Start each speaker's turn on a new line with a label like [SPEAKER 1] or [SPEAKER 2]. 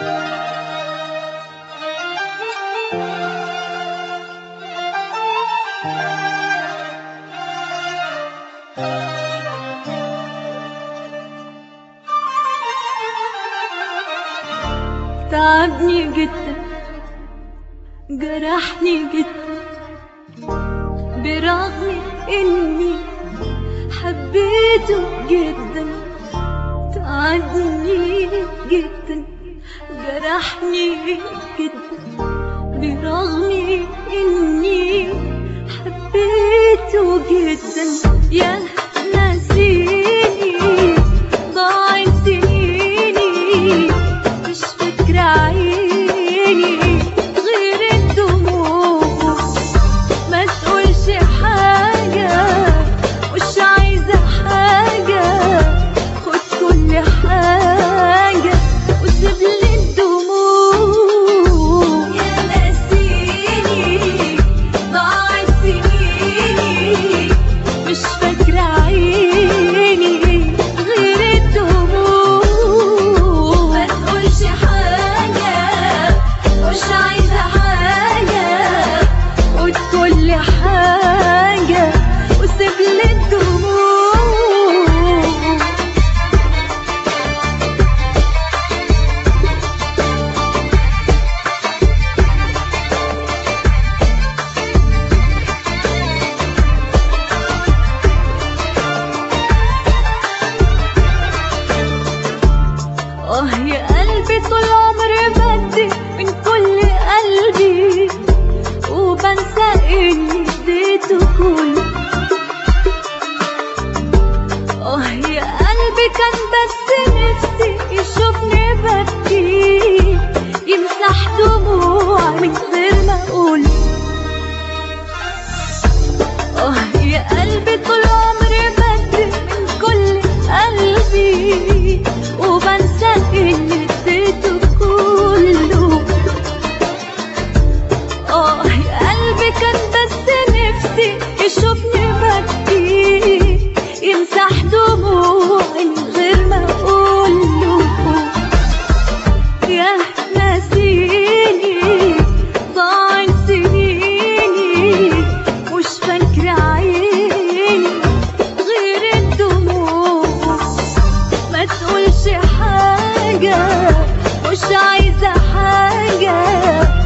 [SPEAKER 1] تعبني جدا جرحني جدا برغم اني حبيته جدا تعبني جدا جرحني جدا برغم اني حبيته جدا يا ناسيني ضاعت سنيني مش فاكرة عيني غير الدموع ما تقولش حاجة مش عايزة حاجة خد كل حاجة وسيب لي الدموع يا ناسيني ضاعت سنيني مش فاكرة عيني غير الدموع ما تقولش حاجة مش عايزة حاجة خد كل حاجة وسيب لي الدموع اه يا قلبي طول عمري بدي من كل قلبي وبنسى اني اديته كله اه يا قلبي كان بس نفسي يشوفني ببكي يمسح دموعي من غير ما اقول اه يا قلبي طول عمري بدي من كل قلبي وبنسى اني اديته كله اه يا قلبي كان بس نفسي يشوفني ببكي يمسح دموعي من غير ما اقوله يا ناسيني ضاعت سنيني مش فاكرة عيني غير الدموع ما تقولش حاجة مش عايزة حاجة